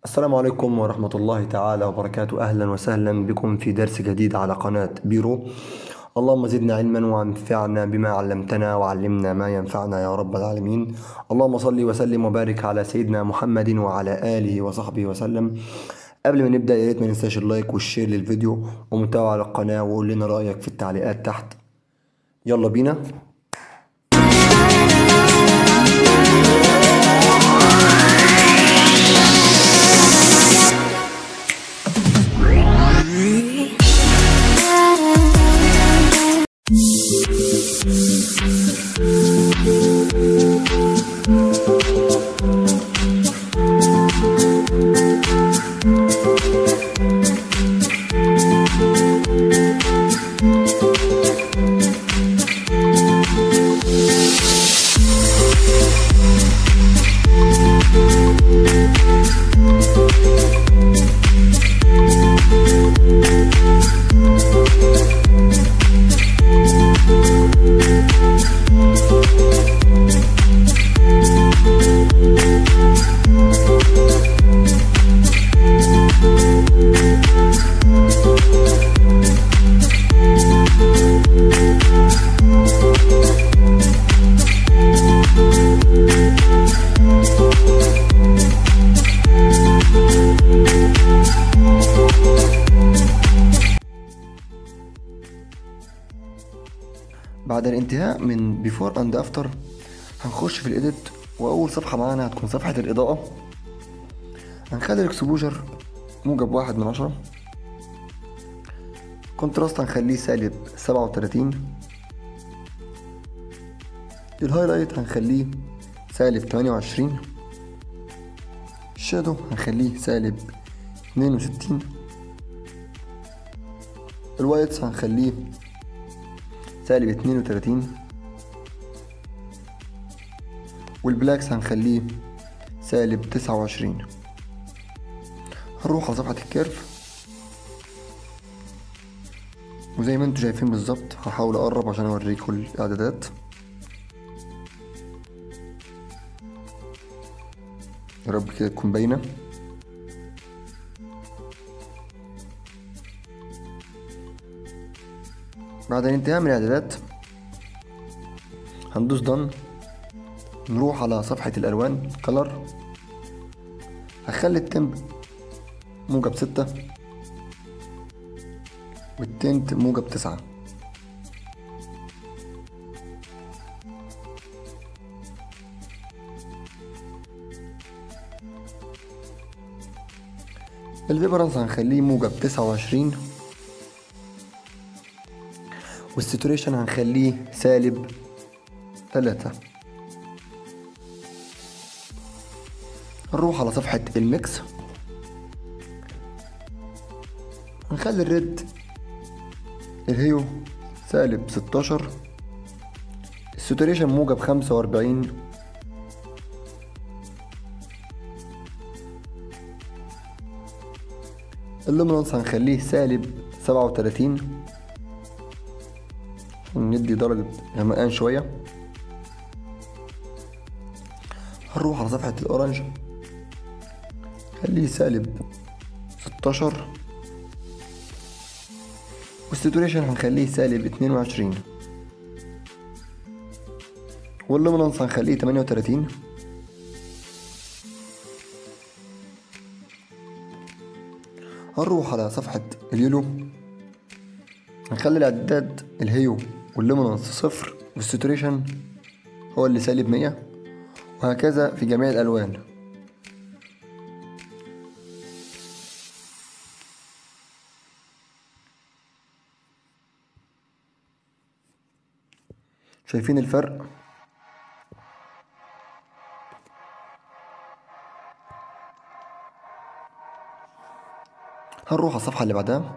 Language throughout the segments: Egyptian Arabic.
السلام عليكم ورحمة الله تعالى وبركاته أهلا وسهلا بكم في درس جديد على قناة بيرو اللهم زدنا علما وانفعنا بما علمتنا وعلمنا ما ينفعنا يا رب العالمين اللهم صل وسلم وبارك على سيدنا محمد وعلى آله وصحبه وسلم قبل ما نبدأ يا ريت ما ننساش اللايك والشير للفيديو ومتابعة على القناة وقول لنا رأيك في التعليقات تحت يلا بينا بعد الانتهاء من بيفور اند افتر هنخش في الايديت واول صفحة معانا هتكون صفحة الاضاءة هنخلي الاكسبوجر موجب واحد من عشرة كونتراست هنخليه سالب سبعة وتلاتين الهايلايت هنخليه سالب تمانية وعشرين الشادو هنخليه سالب اتنين وستين الوايتس هنخليه سالب اتنين وتلاتين والبلاكس هنخليه سالب تسعة وعشرين هنروح على صفحة الكيرف وزي ما انتوا شايفين بالظبط هحاول اقرب عشان اوريكم الاعدادات يا رب كده تكون باينه بعد الانتهاء من الاعدادات هندوس دن نروح على صفحة الألوان كلر هخلي التمب موجب ستة والتنت موجب تسعة الفيبرانس هنخليه موجب تسعة وعشرين والساتوريشن هنخليه سالب تلاتة نروح على صفحة الميكس هنخلي الريد الهيو سالب ستاشر الساتوريشن موجب خمسة وأربعين اللومينانس هنخليه سالب سبعة وتلاتين ندي درجة غمقان شوية هنروح على صفحة الأورنج خليه سالب ستاشر والساتوريشن هنخليه سالب اتنين وعشرين واللومينانس هنخليه تمانية وتلاتين هنروح على صفحة اليلو هنخلي الإعداد الهيو واللومينانس صفر والساتوريشن هو اللي سالب مية وهكذا في جميع الألوان شايفين الفرق هنروح على الصفحة اللي بعدها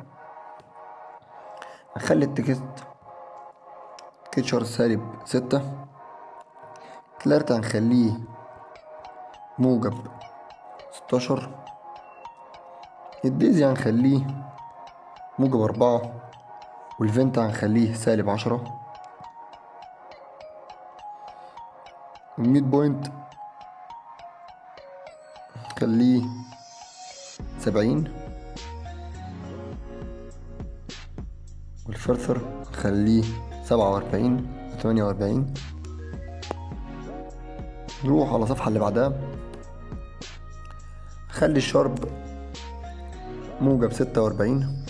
هنخلي التكست كيتشر سالب ستة كلارت هنخليه موجب ستاشر الديزي هنخليه موجب أربعة والفينت هنخليه سالب عشرة الميد بوينت خليه سبعين والفرثر نخليه سبعة وأربعين وثمانية وأربعين نروح على الصفحة اللي بعدها خلي الشرب موجب ستة وأربعين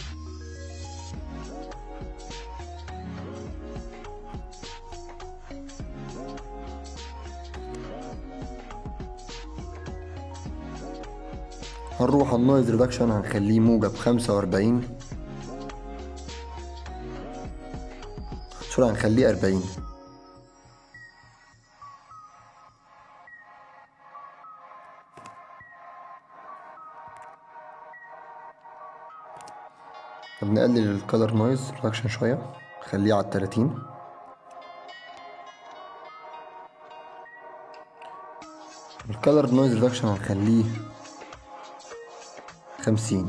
هنروح على النويز ريدكشن هنخليه موجب خمسة وأربعين سوري هنخليه أربعين طب نقلل الكالر نويز ريدكشن شوية نخليه على التلاتين الكالر نويز ريدكشن هنخليه خمسين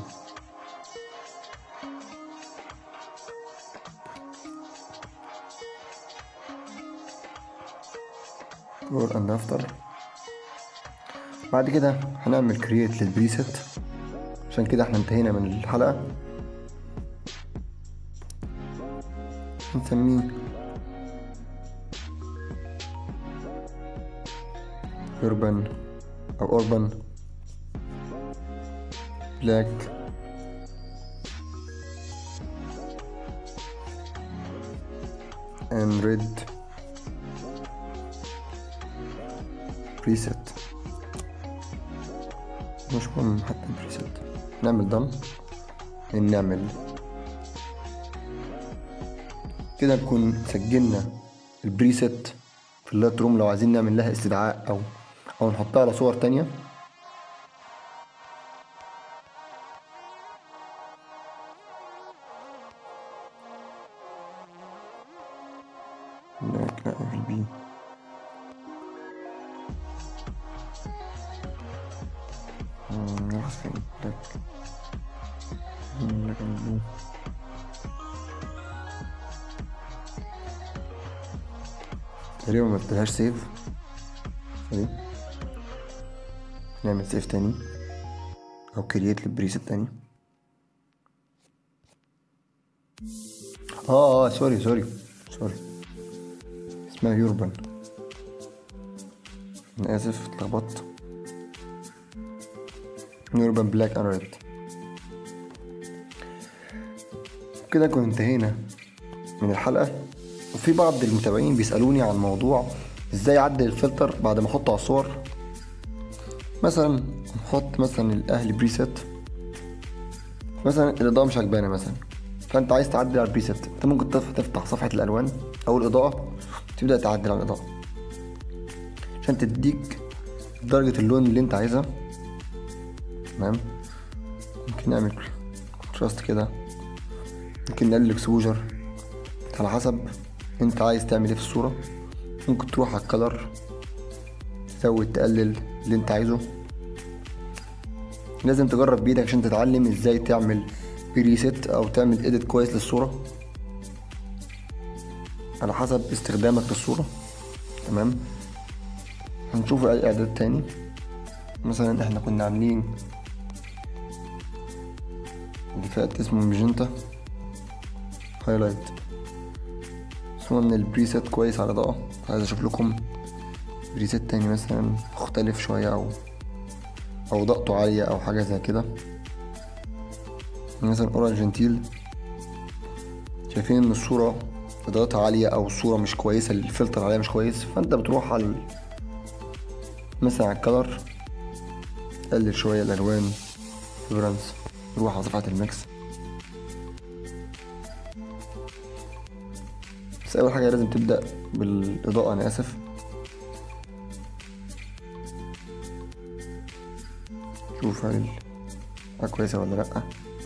فور اند افتر بعد كده هنعمل كرييت للبريست عشان كده احنا انتهينا من الحلقة نسميه urban او urban black and red preset مش مهم حتى البريسيت نعمل دم نعمل كده نكون سجلنا البريسيت في اللايت روم لو عايزين نعمل لها استدعاء او او نحطها على صور تانية لا لا في البي نروح فين لك لك البلو تقريبا ما اديلهاش سيف سوري نعمل سيف تاني او كرييت للبريست تاني اه اه سوري سوري سوري اسمها يوربن انا اسف اتلخبطت يوربن بلاك اند ريد كده نكون انتهينا من الحلقة وفي بعض المتابعين بيسألوني عن موضوع ازاي اعدل الفلتر بعد ما احطه على الصور مثلا نحط مثلا الاهلي بريست مثلا الاضاءة مش عجبانة مثلا فانت عايز تعدل على البريست انت ممكن تف- تفتح صفحة الالوان او الاضاءة تبدأ تعدل على الاضاءة عشان تديك درجة اللون اللي انت عايزها تمام ممكن نعمل كونتراست كده ممكن نقلل الاكسبوجر على حسب انت عايز تعمل ايه في الصورة ممكن تروح على الكلر تزود تقلل اللي انت عايزه لازم تجرب بايدك عشان تتعلم ازاي تعمل بريست او تعمل اديت كويس للصورة على حسب استخدامك للصورة تمام هنشوف اي اعداد تاني مثلا احنا كنا عاملين اللي فات اسمه ميجنتا هايلايت اسمه من البريسيت كويس على الاضاءة عايز اشوف لكم بريسيت تاني مثلا مختلف شوية او او ضغطه عالية او حاجة زي كده مثلا اورنج جنتيل شايفين ان الصورة اضاءتها عالية او الصورة مش كويسة الفلتر عليها مش كويس فانت بتروح على ال- مثلا على الكلر قلل شوية الالوان فيبرانس روح على صفحة الميكس بس أول حاجة لازم تبدأ بالإضاءة أنا آسف شوف هل الإضاءة كويسة ولا لأ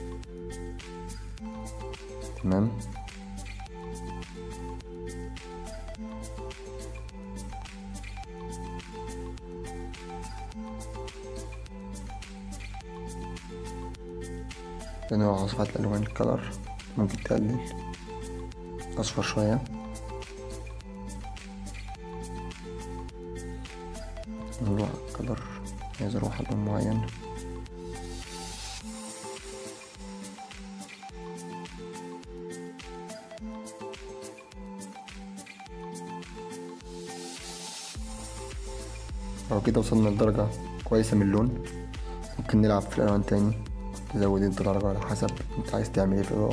تمام تاني على صفحة الألوان الكلر ممكن تقلل أصفر شوية نروح على الكلر عايز أروح على لون معين لو كده وصلنا لدرجة كويسة من اللون ممكن نلعب في الألوان تاني تزود انت درجة على حسب انت عايز تعمل ايه في الإضاءة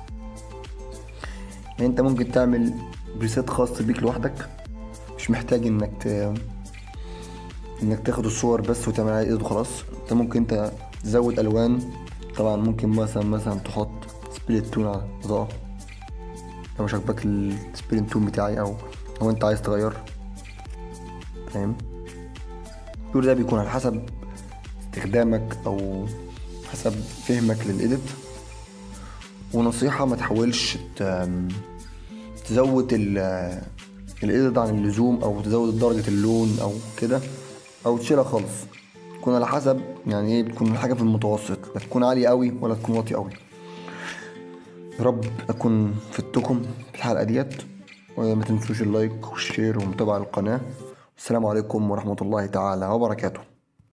يعني انت ممكن تعمل بريسيت خاص بيك لوحدك مش محتاج انك ت... انك تاخد الصور بس وتعمل عليها ايديت وخلاص انت ممكن انت تزود الوان طبعا ممكن مثلا مثلا تحط سبليت تون على الاضاءة لو مش عاجبك السبليت تون بتاعي او او انت عايز تغير فاهم كل ده بيكون على حسب استخدامك او حسب فهمك للايديت ونصيحة ما تحاولش ت- تزود ال الايديت عن اللزوم او تزود درجة اللون او كده او تشيلها خالص تكون على حسب يعني ايه بتكون حاجة في المتوسط لا تكون عالية قوي ولا تكون واطية قوي يا رب اكون فدتكم في الحلقة ديت وما تنسوش اللايك والشير ومتابعة القناة السلام عليكم ورحمة الله تعالى وبركاته